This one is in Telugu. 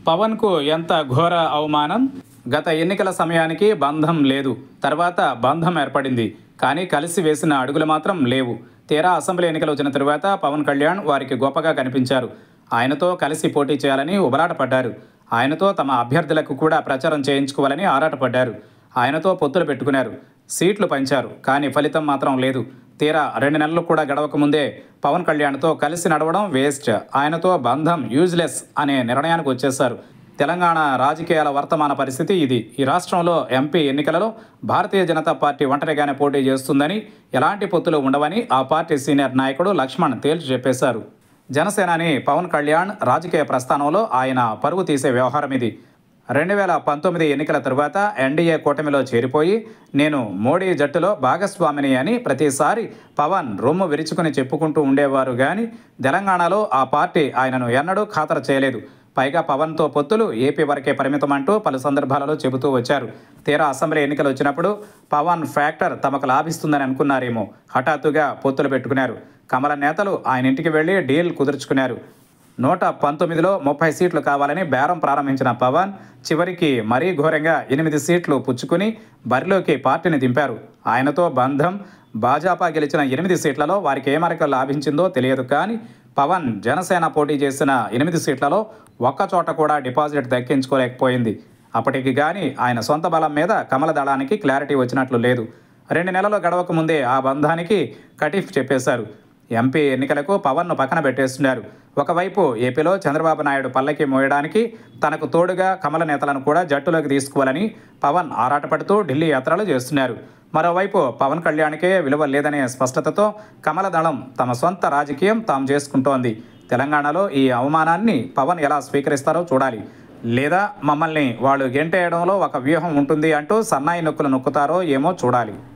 పవన్కు ఎంత ఘోర అవమానం గత ఎన్నికల సమయానికి బంధం లేదు తర్వాత బంధం ఏర్పడింది కానీ కలిసి వేసిన అడుగులు మాత్రం లేవు తీరా అసెంబ్లీ ఎన్నికలు వచ్చిన తరువాత పవన్ కళ్యాణ్ వారికి గొప్పగా కనిపించారు ఆయనతో కలిసి పోటీ చేయాలని ఉబలాటపడ్డారు ఆయనతో తమ అభ్యర్థులకు కూడా ప్రచారం చేయించుకోవాలని ఆరాటపడ్డారు ఆయనతో పొత్తులు పెట్టుకున్నారు సీట్లు పంచారు కానీ ఫలితం మాత్రం లేదు తీరా రెండు నెలలు కూడా గడవక ముందే పవన్ కళ్యాణ్తో కలిసి నడవడం వేస్ట్ ఆయనతో బంధం యూజ్లెస్ అనే నిర్ణయానికి వచ్చేశారు తెలంగాణ రాజకీయాల వర్తమాన పరిస్థితి ఇది ఈ రాష్ట్రంలో ఎంపీ ఎన్నికలలో భారతీయ జనతా పార్టీ ఒంటరిగానే పోటీ చేస్తుందని ఎలాంటి పొత్తులు ఉండవని ఆ పార్టీ సీనియర్ నాయకుడు లక్ష్మణ్ తేల్చి చెప్పేశారు జనసేనాని పవన్ కళ్యాణ్ రాజకీయ ప్రస్థానంలో ఆయన పరువు తీసే వ్యవహారం ఇది రెండు వేల పంతొమ్మిది ఎన్నికల తరువాత ఎన్డీఏ కూటమిలో చేరిపోయి నేను మోడీ జట్టులో భాగస్వామిని అని ప్రతిసారి పవన్ రొమ్ము విరుచుకుని చెప్పుకుంటూ ఉండేవారు కానీ తెలంగాణలో ఆ పార్టీ ఆయనను ఎన్నడూ ఖాతరు చేయలేదు పైగా పవన్తో పొత్తులు ఏపీ వరకే పరిమితం అంటూ పలు సందర్భాలలో చెబుతూ వచ్చారు తీరా అసెంబ్లీ ఎన్నికలు వచ్చినప్పుడు పవన్ ఫ్యాక్టర్ తమకు లాభిస్తుందని అనుకున్నారేమో హఠాత్తుగా పొత్తులు పెట్టుకున్నారు కమల నేతలు ఆయన ఇంటికి వెళ్ళి డీల్ కుదుర్చుకున్నారు నూట పంతొమ్మిదిలో ముప్పై సీట్లు కావాలని బేరం ప్రారంభించిన పవన్ చివరికి మరీ ఘోరంగా ఎనిమిది సీట్లు పుచ్చుకుని బరిలోకి పార్టీని దింపారు ఆయనతో బంధం భాజపా గెలిచిన ఎనిమిది సీట్లలో వారికి ఏ మేరకు లాభించిందో తెలియదు కానీ పవన్ జనసేన పోటీ చేసిన ఎనిమిది సీట్లలో ఒక్క చోట కూడా డిపాజిట్ దక్కించుకోలేకపోయింది అప్పటికి కానీ ఆయన సొంత బలం మీద కమల దళానికి క్లారిటీ వచ్చినట్లు లేదు రెండు నెలలు గడవక ముందే ఆ బంధానికి కటిఫ్ చెప్పేశారు ఎంపీ ఎన్నికలకు పవన్ను పక్కన పెట్టేస్తున్నారు ఒకవైపు ఏపీలో చంద్రబాబు నాయుడు పల్లకి మోయడానికి తనకు తోడుగా కమల నేతలను కూడా జట్టులోకి తీసుకోవాలని పవన్ ఆరాటపడుతూ ఢిల్లీ యాత్రలు చేస్తున్నారు మరోవైపు పవన్ కళ్యాణ్కే విలువ లేదనే స్పష్టతతో కమల దళం తమ సొంత రాజకీయం తాము చేసుకుంటోంది తెలంగాణలో ఈ అవమానాన్ని పవన్ ఎలా స్వీకరిస్తారో చూడాలి లేదా మమ్మల్ని వాళ్ళు గెంటేయడంలో ఒక వ్యూహం ఉంటుంది అంటూ సన్నాయి నొక్కులు నొక్కుతారో ఏమో చూడాలి